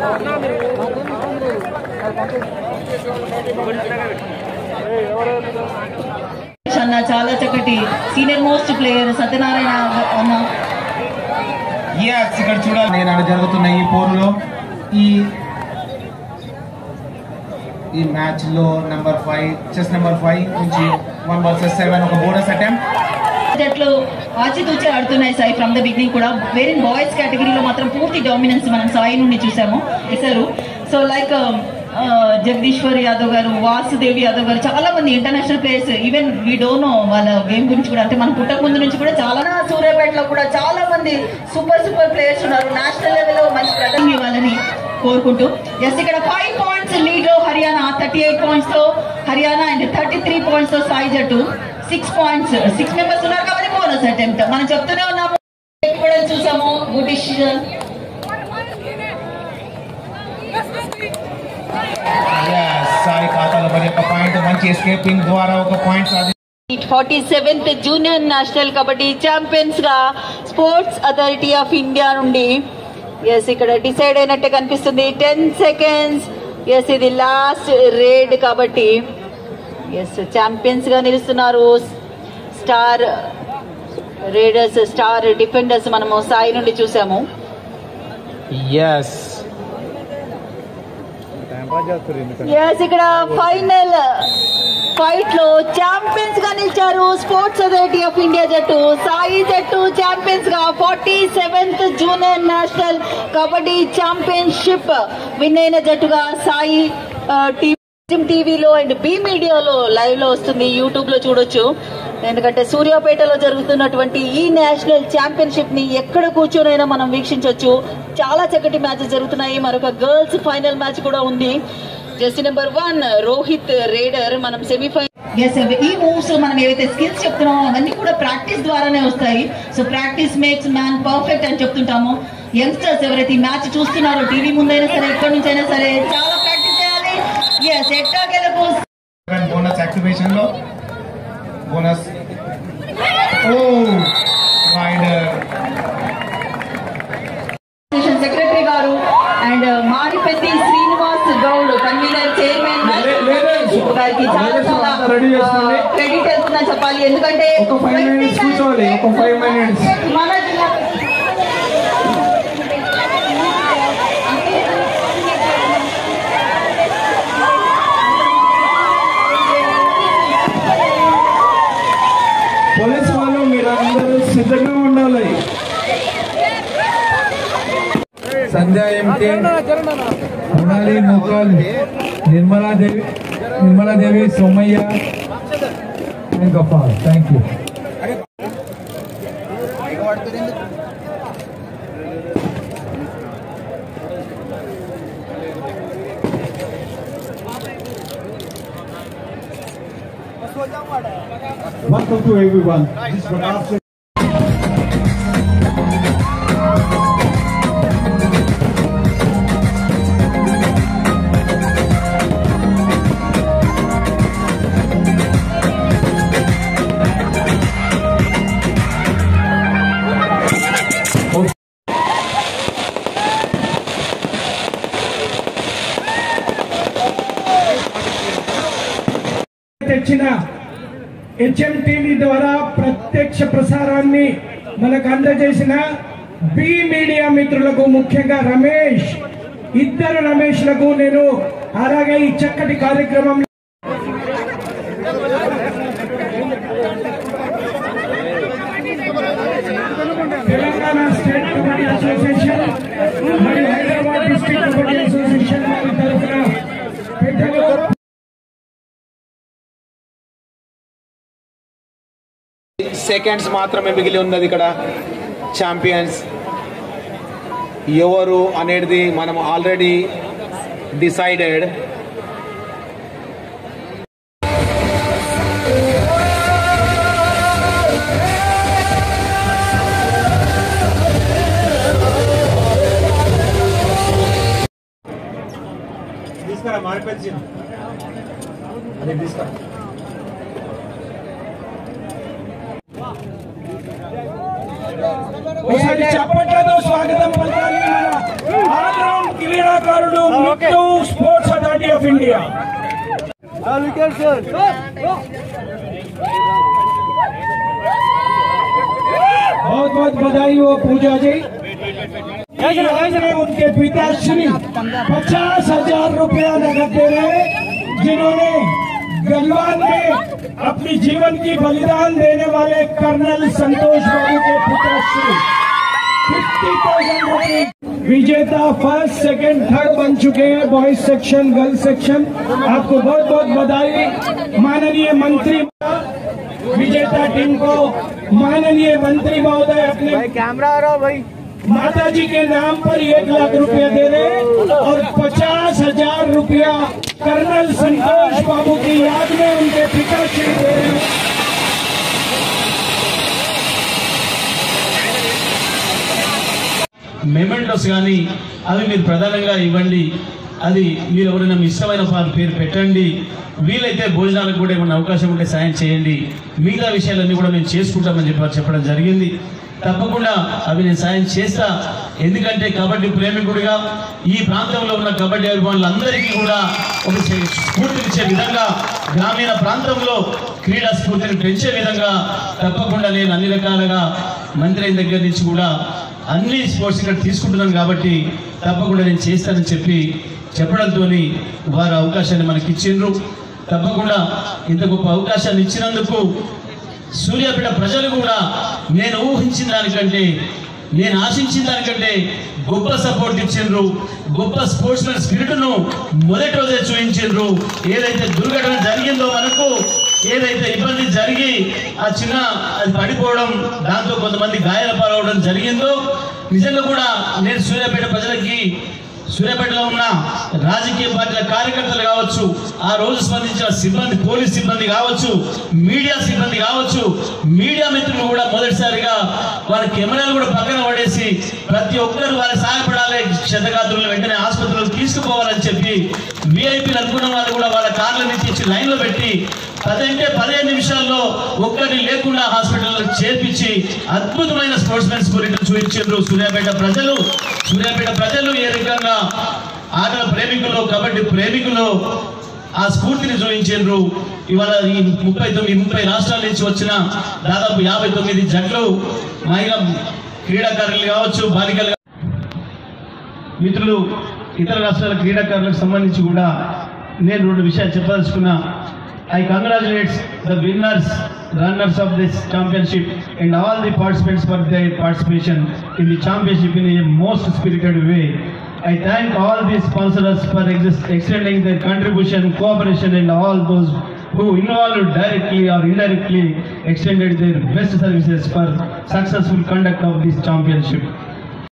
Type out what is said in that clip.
అన్న చాలా చక్కటి సీనియర్ మోస్ట్ ప్లేయర్ సత్యనారాయణ అన్న ఎస్ ఇక్కడ చూడాలి నేను జరుగుతున్న ఈ పోరులో ఈ ఈ మ్యాచ్ లో number five chess number five నుంచి వన్ వర్సెస్ సెవెన్ ఒక బోనస్ అటెంప్ట్ జట్లు ఆచితూచి ఆడుతున్నాయి సాయి ఫ్రమ్ ద బిగినింగ్ కూడా వేరే బాయ్స్ కేటగిరీలో మాత్రం పూర్తి డామినెన్స్ మనం సాయి నుండి చూసాము ఇసారు సో లైక్ జగదీశ్వర్ యాదవ్ గారు వాసుదేవి యాదవ్ గారు చాలా మంది international players even we don't know వాళ్ళ గేమ్ గురించి కూడా అంటే మన పుట్టక ముందు నుంచి కూడా చాలా సూర్యాపేటలో కూడా చాలా మంది సూపర్ సూపర్ ప్లేయర్స్ ఉన్నారు నేషనల్ లెవెల్లో మంచి ప్రదర్శన ఇవ్వాలని కోరుకుంటూ ఎస్ ఇక్కడ ఫైవ్ పాయింట్స్ లీడ్ లో హర్యానా థర్టీ ఎయిట్ పాయింట్స్ తో Haryana and thirty three points తో సాయి జట్టు సిక్స్ పాయింట్స్ సిక్స్ మెంబర్స్ ఉన్నారు కాబట్టి బోనస్ అటెంప్ట్ మనం చెప్తూనే ఉన్నాము కూడా చూసాము గుడ్ డిసిషన్ సాయి ఖాతాలో పడి ఒక పాయింట్ మంచి ఎస్కేపింగ్ ద్వారా ఒక పాయింట్ సాధి forty seventh junior national kabaddi champions గా స్పోర్ట్స్ అథారిటీ ఆఫ్ ఇండియా నుండి ఎస్ ఇక్కడ డిసైడ్ అయినట్టే కనిపిస్తుంది టెన్ సెకండ్స్ ఎస్ ఇది లాస్ట్ రేడ్ కాబట్టి ఎస్ ఛాంపియన్స్ గా నిలుస్తున్నారు స్టార్ రేడర్స్ స్టార్ డిఫెండర్స్ మనము సాయి నుండి చూసాము ఎస్ ఎస్ ఇక్కడ ఫైనల్ ఫైట్ లో ఛాంపియన్స్ గా నిలిచారు స్పోర్ట్స్ అథారిటీ ఆఫ్ ఇండియా జట్టు సాయి జట్టు ఛాంపియన్స్ గా forty seventh junior national kabaddi championship win అయిన జట్టుగా సాయి ఆ, టీమ్ టీవీలో అండ్ బి మీడియాలో లైవ్ లో వస్తుంది యూట్యూబ్ లో చూడొచ్చు ఎందుకంటే సూర్యాపేటలో జరుగుతున్నటువంటి ఈ నేషనల్ ఛాంపియన్షిప్ ని ఎక్కడ కూర్చొనైనా మనం వీక్షించవచ్చు చాలా చక్కటి మ్యాచెస్ జరుగుతున్నాయి మరొక గర్ల్స్ ఫైనల్ మ్యాచ్ కూడా ఉంది jersey number one Rohit raider మనం సెమీఫైనల్ ఎస్ ఈ మూవ్స్ మనం ఏవైతే స్కిల్స్ చెప్తున్నామో అవన్నీ కూడా ప్రాక్టీస్ ద్వారానే వస్తాయి so practice makes man perfect అని చెప్తుంటాము యంగ్స్టర్స్ ఎవరైతే ఈ మ్యాచ్ చూస్తున్నారో టీవీ ముందైనా సరే ఎక్కడి నుంచి అయినా సరే చాలా ప్రాక్టీస్ చేయాలి ఎస్ ఎట్టాగెలకు బోనస్ యాక్టివేషన్ లో బోనస్ ఓ వైడర్ సెక్రటరీ గారు and Maripeddi Srinivas Goud convener chairman గారికి చాలా చాలా క్రెడిట్ వెళ్తున్నా చెప్పాలి ఎందుకంటే ఒక ఫైవ్ మినిట్స్ కూర్చోవాలి ఒక ఫైవ్ మినిట్స్ మన జిల్లా పోలీస్ వాళ్ళు మీరు అందరూ సిద్ధంగా ఉండాలి Sandhya MK Mrunali Mokal Nirmaladevi Nirmaladevi Somaiah and Gaffar thank you Welcome to everyone. This is Pranab తెచ్చిన హెచ్ఎం టీవీ ద్వారా ప్రత్యక్ష ప్రసారాన్ని మనకు అందజేసిన బి మీడియా మిత్రులకు ముఖ్యంగా రమేష్ ఇద్దరు రమేష్లకు నేను అలాగే ఈ చక్కటి కార్యక్రమం తెలంగాణ స్టేట్ కబడ్డీ అసోసియేషన్ మరియు హైదరాబాద్ డిస్ట్రిక్ట్ కబడ్డీ అసోసియేషన్ వారి తరఫున పెద్దలు సెకండ్స్ మాత్రమే మిగిలి ఉన్నది ఇక్కడ ఛాంపియన్స్ ఎవరు అనేది మనం ఆల్రెడీ డిసైడెడ్ తీసుకురా మారిపోయింది అది తీసుకురా ఒకసారి చప్పట్లతో స్వాగతం పలకాలి మన ఆల్రౌండ్ క్రీడాకారుడు बहुत बहुत बधाई हो पूजा जी आपने उनके पिताश्री पचास हजार रुपया नगद दे रहे जिन्होंने गलवान में अपनी जीवन की बलिदान देने वाले कर्नल संतोष बाबू के पिताश्री फिफ्टी थाउजेंड रुपीज विजेता फर्स्ट सेकंड थर्ड बन चुके हैं बॉयज सेक्शन गर्ल्स सेक्शन आपको बहुत बहुत बधाई माननीय मंत्री विजेता टीम को माननीय मंत्री महोदय अपने कैमरा आ रहा भाई माता जी के नाम पर एक लाख रुपया दे रहे हैं और पचास हजार रुपया कर्नल संतोष बाबू की याद में उनके पिताश्री दे रहे हैं మెమెంటోస్ కానీ అవి మీరు ప్రధానంగా ఇవ్వండి అది మీరు ఎవరైనా మీ ఇష్టమైన వారి పేరు పెట్టండి వీలైతే భోజనాలకు కూడా ఏమైనా అవకాశం ఉంటే సాయం చేయండి మిగతా విషయాలన్నీ కూడా మేము చేసుకుంటామని చెప్పి చెప్పడం జరిగింది తప్పకుండా అవి నేను సాయం చేస్తా ఎందుకంటే కబడ్డీ ప్రేమికుడిగా ఈ ప్రాంతంలో ఉన్న కబడ్డీ అభిమానులందరికీ కూడా ఒక చే- స్ఫూర్తినిచ్చే విధంగా గ్రామీణ ప్రాంతంలో క్రీడా స్ఫూర్తిని పెంచే విధంగా తప్పకుండా నేను అన్ని రకాలుగా మంత్రి అయిన దగ్గర నుంచి కూడా అన్ని స్పోర్ట్స్ ఇక్కడ తీసుకుంటున్నాను కాబట్టి తప్పకుండా నేను చేస్తానని చెప్పి చెప్పడంతో వారు అవకాశాన్ని మనకి ఇచ్చిండ్రు తప్పకుండా ఇంత గొప్ప అవకాశాన్ని ఇచ్చినందుకు సూర్యాపేట ప్రజలు కూడా నేను ఊహించిన దానికంటే నేను ఆశించిన దానికంటే గొప్ప సపోర్ట్ ఇచ్చిండ్రు గొప్ప స్పోర్ట్స్ మెన్ స్పిరిట్ను మొదటి రోజే చూపించిండ్రు ఏదైతే దుర్ఘటన జరిగిందో మనకు ఏదైతే ఇబ్బంది జరిగి ఆ చిన్న అది పడిపోవడం దాంతో కొంతమంది గాయాల పాలవడం జరిగిందో నిజంగా కూడా నేను సూర్యాపేట ప్రజలకి సూర్యాపేటలో ఉన్న రాజకీయ పార్టీల కార్యకర్తలు కావచ్చు ఆ రోజు స్పందించిన సిబ్బంది పోలీస్ సిబ్బంది కావచ్చు మీడియా సిబ్బంది కావచ్చు మీడియా మిత్రులు కూడా మొదటిసారిగా వారి కెమెరాలు కూడా పక్కన పడేసి ప్రతి ఒక్కరు వారికి సహాయపడాలి క్షతగాత్రులను వెంటనే ఆసుపత్రులకు తీసుకుపోవాలని చెప్పి విఐపీలు అనుకున్న వాళ్ళు కూడా వాళ్ళ కార్లను తెచ్చి లైన్లో పెట్టి పదంటే పదిహేను నిమిషాల్లో ఒక్కటి లేకుండా హాస్పిటల్లో చేర్పించి అద్భుతమైన స్పోర్ట్స్ మెన్ స్పిరిట్ చూపించారు సూర్యాపేట ప్రజలు సూర్యాపేట ప్రజలు ఏ రకంగా ఆటల ప్రేమికులు కబడ్డీ ప్రేమికులు ఆ స్ఫూర్తిని చూపించారు ఇవాళ ఈ ముప్పై తొమ్మిది ముప్పై రాష్ట్రాల నుంచి వచ్చిన దాదాపు యాభై తొమ్మిది జట్లు మహిళా క్రీడాకారులు కావచ్చు బాలికలు మిత్రులు ఇతర రాష్ట్రాల క్రీడాకారులకు సంబంధించి కూడా నేను రెండు విషయాలు చెప్పదలుచుకున్నా I congratulates the winners runners of this championship and all the participants for their participation in the championship in a most spirited way I thank all the sponsors for exist- extending their contribution, cooperation, and all those who involved directly or indirectly extended their best services for successful conduct of this championship.